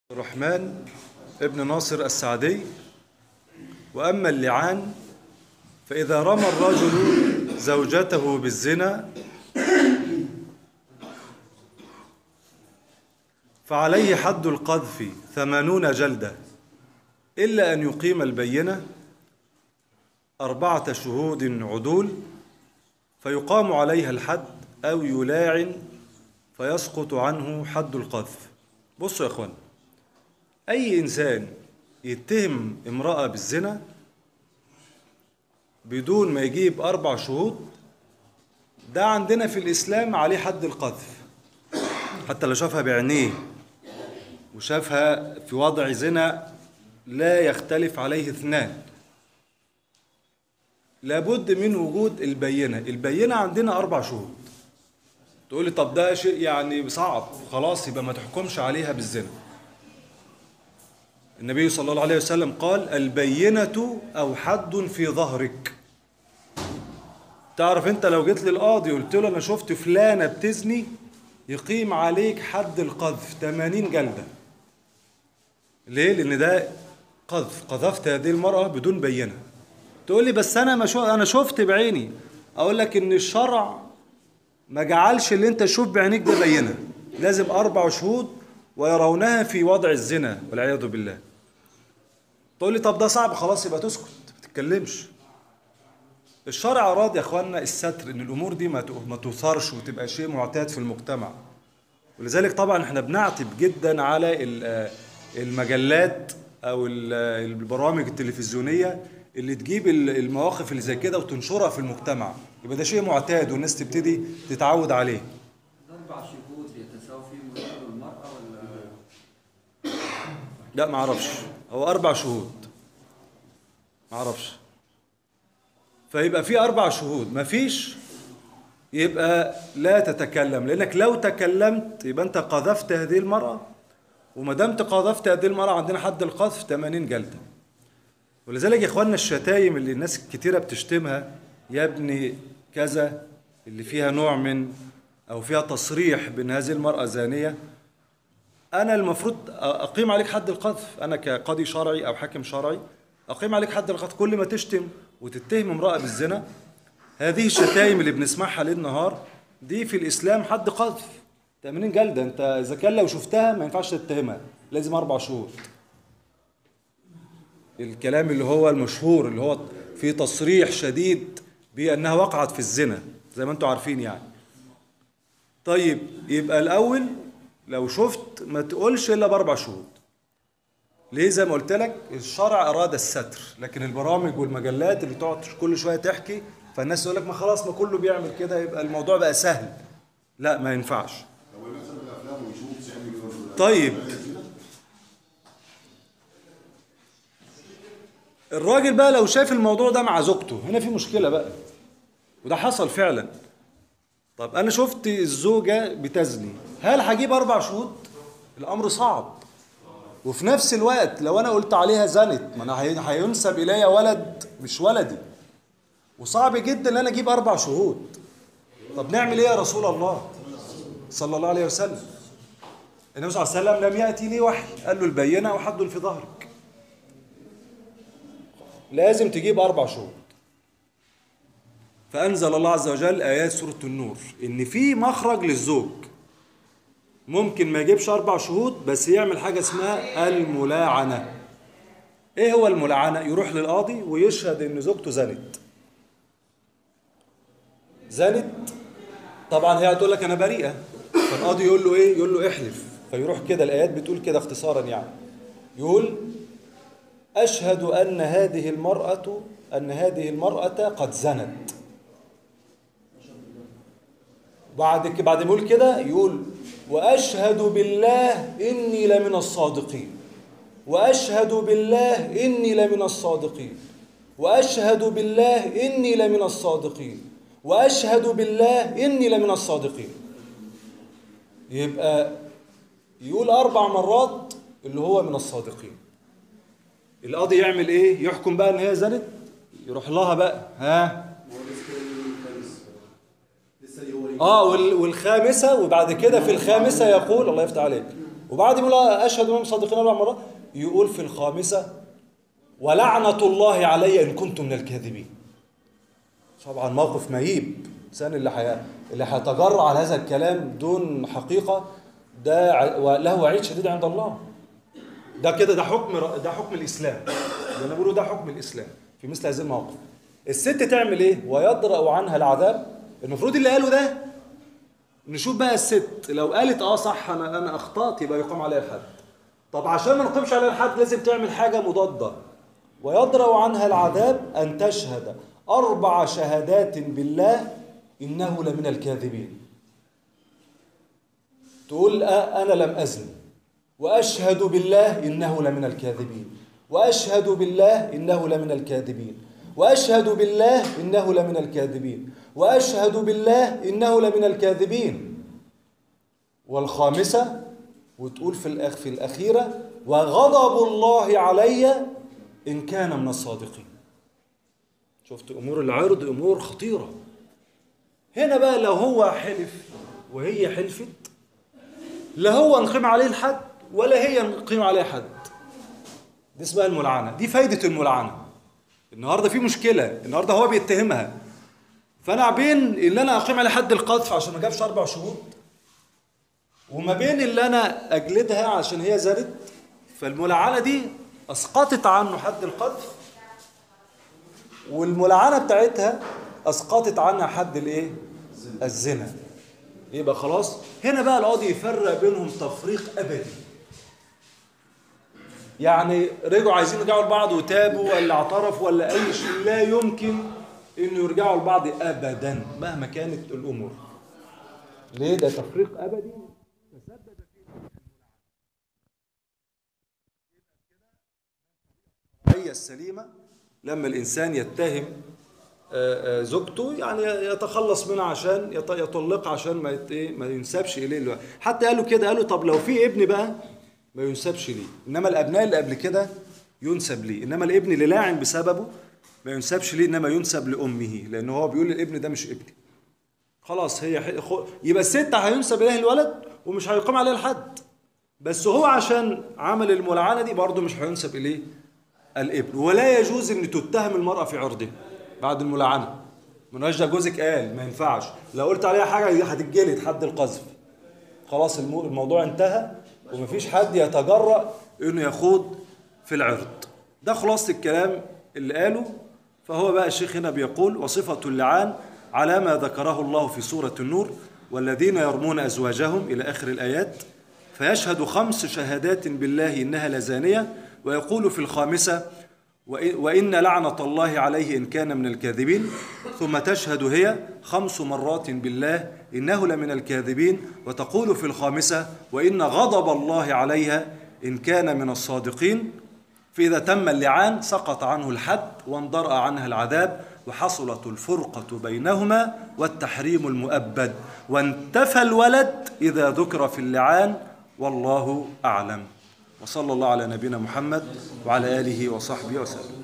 الرحمن ابن ناصر السعدي وأما اللعان فإذا رمى الرجل زوجته بالزنا فعليه حد القذف ثمانون جلدة إلا أن يقيم البينة أربعة شهود عدول فيقام عليها الحد أو يلاعن فيسقط عنه حد القذف بصوا يا إخوان أي إنسان يتهم امرأة بالزنا بدون ما يجيب أربع شهود ده عندنا في الإسلام عليه حد القذف حتى لو شافها بعينيه وشافها في وضع زنا لا يختلف عليه اثنان لابد من وجود البينة البينة عندنا أربع شهود تقول لي طب ده شيء يعني صعب خلاص يبقى ما تحكمش عليها بالزنا النبي صلى الله عليه وسلم قال البينة أو حد في ظهرك تعرف انت لو جيت للقاضي قلت له انا شفت فلانة بتزني يقيم عليك حد القذف 80 جلدة ليه؟ لأن ده قذف قذفت هذه المرأة بدون بينة تقول لي بس أنا ما شو أنا شفت بعيني أقول لك إن الشرع ما جعلش اللي أنت تشوف بعينيك ده بينة لازم أربع شهود ويرونها في وضع الزنا والعياذ بالله تقول لي طب ده صعب خلاص يبقى تسكت ما تتكلمش الشرع أراد يا إخواننا الستر إن الأمور دي ما ما تثارش وتبقى شيء معتاد في المجتمع ولذلك طبعا احنا بنعتب جدا على المجلات أو البرامج التلفزيونية اللي تجيب المواقف اللي زي كده وتنشرها في المجتمع يبقى ده شيء معتاد والناس تبتدي تتعود عليه أربع شهود يتساوى فيهم الرجل والمرأة ولا لا ما اعرفش هو اربع شهود ما اعرفش فيبقى في اربع شهود ما فيش يبقى لا تتكلم لانك لو تكلمت يبقى انت قذفت هذه المراه وما دمت قذفت هذه المراه عندنا حد القذف 80 جلده ولذلك يا اخواننا الشتايم اللي الناس كتيره بتشتمها يا ابني كذا اللي فيها نوع من او فيها تصريح بان هذه المراه زانيه انا المفروض اقيم عليك حد القذف انا كقاضي شرعي او حاكم شرعي اقيم عليك حد القذف كل ما تشتم وتتهم امراه بالزنا هذه الشتايم اللي بنسمعها ليل نهار دي في الاسلام حد قذف 80 جلده انت اذا كان لو شفتها ما ينفعش تتهمها لازم اربع شهور الكلام اللي هو المشهور اللي هو في تصريح شديد بانها وقعت في الزنا زي ما انتم عارفين يعني طيب يبقى الاول لو شفت ما تقولش الا باربع شهود ليه زي ما قلت لك الشرع اراد الستر لكن البرامج والمجلات اللي تقعد كل شويه تحكي فالناس تقول لك ما خلاص ما كله بيعمل كده يبقى الموضوع بقى سهل لا ما ينفعش طيب الراجل بقى لو شاف الموضوع ده مع زوجته هنا في مشكله بقى وده حصل فعلا طب انا شفت الزوجه بتزني هل هجيب اربع شهود الامر صعب وفي نفس الوقت لو انا قلت عليها زنت ما انا هينسب الي ولد مش ولدي وصعب جدا ان انا اجيب اربع شهود طب نعمل ايه يا رسول الله صلى الله عليه وسلم النبي صلى الله عليه وسلم لم ياتي لي وحي قال له البينه وحد في ظهرك لازم تجيب اربع شهود فأنزل الله عز وجل آيات سورة النور إن في مخرج للزوج ممكن ما يجيبش أربع شهود بس يعمل حاجة اسمها الملاعنة إيه هو الملاعنة؟ يروح للقاضي ويشهد إن زوجته زنت زنت طبعا هي هتقول لك أنا بريئة فالقاضي يقول له إيه؟ يقول له احلف فيروح كده الآيات بتقول كده اختصارا يعني يقول أشهد أن هذه المرأة أن هذه المرأة قد زنت بعد بعد ما يقول كده يقول واشهد بالله اني لمن الصادقين واشهد بالله اني لمن الصادقين واشهد بالله اني لمن الصادقين واشهد بالله اني لمن الصادقين يبقى يقول اربع مرات اللي هو من الصادقين القاضي يعمل ايه يحكم بقى ان هي زنت يروح لها بقى ها اه والخامسة وبعد كده في الخامسة يقول الله يفتح عليك وبعد ما يقول اشهد انهم صادقين اربع مرات يقول في الخامسه ولعنه الله علي ان كنت من الكاذبين طبعا موقف مهيب الانسان اللي حي... اللي هيتجرأ على هذا الكلام دون حقيقه ده ع- له وعيد شديد عند الله ده كده ده حكم ر- ده حكم الاسلام اللي انا بقوله ده حكم الاسلام في مثل هذه المواقف الست تعمل ايه ويدرأ عنها العذاب المفروض اللي قاله ده نشوف بقى الست لو قالت اه صح انا انا اخطات يبقى يقام عليها الحد طب عشان ما نقيمش عليها الحد لازم تعمل حاجه مضاده ويدرأ عنها العذاب ان تشهد اربع شهادات بالله انه لمن الكاذبين تقول آه انا لم ازن واشهد بالله انه لمن الكاذبين واشهد بالله انه لمن الكاذبين واشهد بالله انه لمن الكاذبين واشهد بالله انه لمن الكاذبين والخامسه وتقول في الأخ في الاخيره وغضب الله علي ان كان من الصادقين شفت امور العرض امور خطيره هنا بقى لو هو حلف وهي حلفت لا هو نقيم عليه الحد ولا هي نقيم عليه حد دي اسمها الملعنه دي فايده الملعنه النهارده في مشكله النهارده هو بيتهمها فانا بين اللي انا اقيم عليه حد القذف عشان ما جابش اربع شهود وما بين اللي انا اجلدها عشان هي زادت فالملعنه دي اسقطت عنه حد القذف والملعنه بتاعتها اسقطت عنها حد الايه الزنا يبقى خلاص هنا بقى القاضي يفرق بينهم تفريق ابدي يعني رجعوا عايزين يرجعوا لبعض وتابوا ولا اعترفوا ولا اي شيء لا يمكن انه يرجعوا لبعض ابدا مهما كانت الامور ليه ده تفريق ابدي هي السليمه لما الانسان يتهم آه، آه، زوجته يعني يتخلص منها عشان يط- يطلقها عشان ما يت- إيه، ما ينسبش اليه الوقت. حتى قالوا كده قالوا طب لو في ابن بقى ما ينسبش ليه انما الابناء اللي قبل كده ينسب ليه انما الابن اللي لاعن بسببه ما ينسبش ليه انما ينسب لامه لان هو بيقول الابن ده مش ابني خلاص هي ح- خ- يبقى الست هينسب اليه الولد ومش هيقام عليه الحد بس هو عشان عمل الملعنه دي برضه مش هينسب اليه الابن ولا يجوز ان تتهم المراه في عرضها بعد الملعنه مناش ده جوزك قال ما ينفعش لو قلت عليها حاجه هتتجلد حد القذف خلاص المو- الموضوع انتهى ومفيش حد يتجرأ انه يخوض في العرض ده خلاصة الكلام اللي قاله فهو بقى الشيخ هنا بيقول وصفة اللعان على ما ذكره الله في سورة النور والذين يرمون أزواجهم إلى آخر الآيات فيشهد خمس شهادات بالله إنها لزانية ويقول في الخامسة وإ- وإن لعنة الله عليه إن كان من الكاذبين ثم تشهد هي خمس مرات بالله إنه لمن الكاذبين وتقول في الخامسة وإن غضب الله عليها إن كان من الصادقين فإذا تم اللعان سقط عنه الحد واندرأ عنها العذاب وحصلت الفرقة بينهما والتحريم المؤبد وانتفى الولد إذا ذكر في اللعان والله أعلم وصلى الله على نبينا محمد وعلى آله وصحبه وسلم